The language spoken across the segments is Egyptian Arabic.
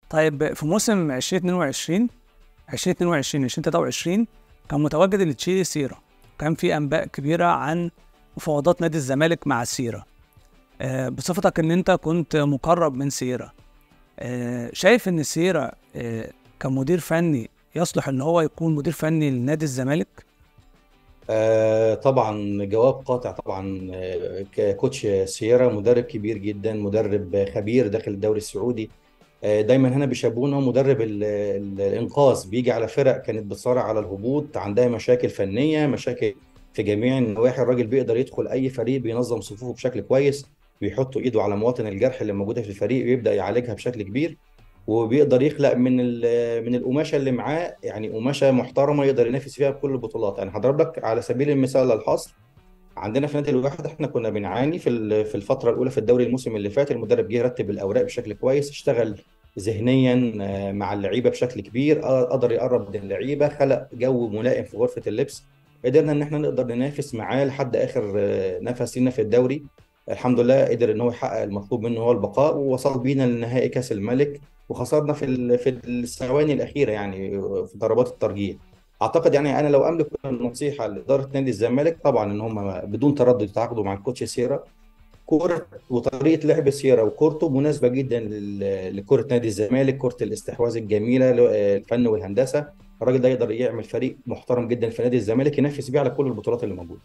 طيب في موسم 2022 2022 2023 كان متواجد لتشيلي سيرة كان في انباء كبيره عن مفاوضات نادي الزمالك مع سيرة آه، بصفتك ان انت كنت مقرب من سيرة آه، شايف ان سيرة آه، كمدير فني يصلح ان هو يكون مدير فني لنادي الزمالك آه طبعا جواب قاطع طبعا آه، ككوتش سيرا مدرب كبير جدا مدرب خبير داخل الدوري السعودي آه، دايما هنا بيشبهونه مدرب ال- ال- الانقاذ بيجي على فرق كانت بتصارع على الهبوط عندها مشاكل فنيه مشاكل في جميع النواحي الراجل بيقدر يدخل اي فريق بينظم صفوفه بشكل كويس بيحط ايده على مواطن الجرح اللي موجوده في الفريق ويبدا يعالجها بشكل كبير وبيقدر يخلق من ال- من القماشه اللي معاه يعني قماشه محترمه يقدر ينافس فيها بكل البطولات انا هضرب لك على سبيل المثال الحصر عندنا في نادي الواحد احنا كنا بنعاني في ال- في الفتره الاولى في الدوري الموسم اللي فات المدرب جه رتب الاوراق بشكل كويس اشتغل ذهنيا آه، مع اللعيبه بشكل كبير آه، قدر يقرب من اللعيبه خلق جو ملائم في غرفه اللبس قدرنا ان احنا نقدر ننافس معاه لحد اخر آه، نفس لنا في الدوري الحمد لله قدر ان هو يحقق المطلوب منه هو البقاء ووصل بينا لنهائي كاس الملك وخسرنا في ال- في الثواني الاخيره يعني في ضربات الترجيح اعتقد يعني انا لو املك النصيحه لاداره نادي الزمالك طبعا ان هم بدون تردد يتعاقدوا مع الكوتش سيرا كوره وطريقه لعب سيرا وكورته مناسبه جدا لل- لكره نادي الزمالك كره الاستحواذ الجميله ل- الفن والهندسه الراجل ده يقدر يعمل فريق محترم جدا في نادي الزمالك ينافس بيه على كل البطولات اللي موجوده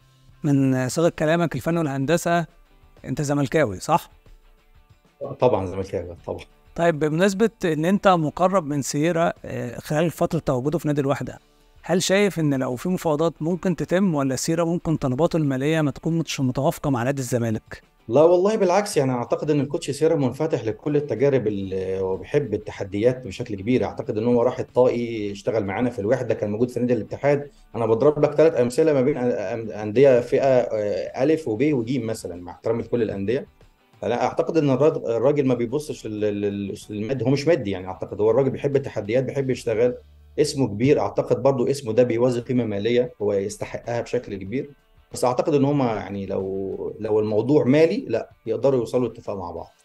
من صيغه كلامك الفن والهندسه انت زملكاوي صح طبعا زملكاوي طبعا طيب بمناسبه ان انت مقرب من سيرة آه، خلال فتره تواجده في نادي الوحده هل شايف ان لو في مفاوضات ممكن تتم ولا سيرة ممكن طلباته الماليه ما تكون مش متوافقه مع نادي الزمالك لا والله بالعكس يعني اعتقد ان الكوتش سيرا منفتح لكل التجارب اللي هو بيحب التحديات بشكل كبير اعتقد ان هو راح الطائي اشتغل معانا في الوحده كان موجود في نادي الاتحاد انا بضرب لك ثلاث امثله ما بين أن- انديه فئه آه، الف وب وج مثلا مع احترامي لكل الانديه لا اعتقد ان الراجل الراجل ما بيبصش لل- لل- للمادي هو مش مادي يعني اعتقد هو الراجل بيحب التحديات بيحب يشتغل اسمه كبير اعتقد برضو اسمه ده بيوازي قيمه ماليه هو يستحقها بشكل كبير بس اعتقد ان هما يعني لو لو الموضوع مالي لا يقدروا يوصلوا اتفاق مع بعض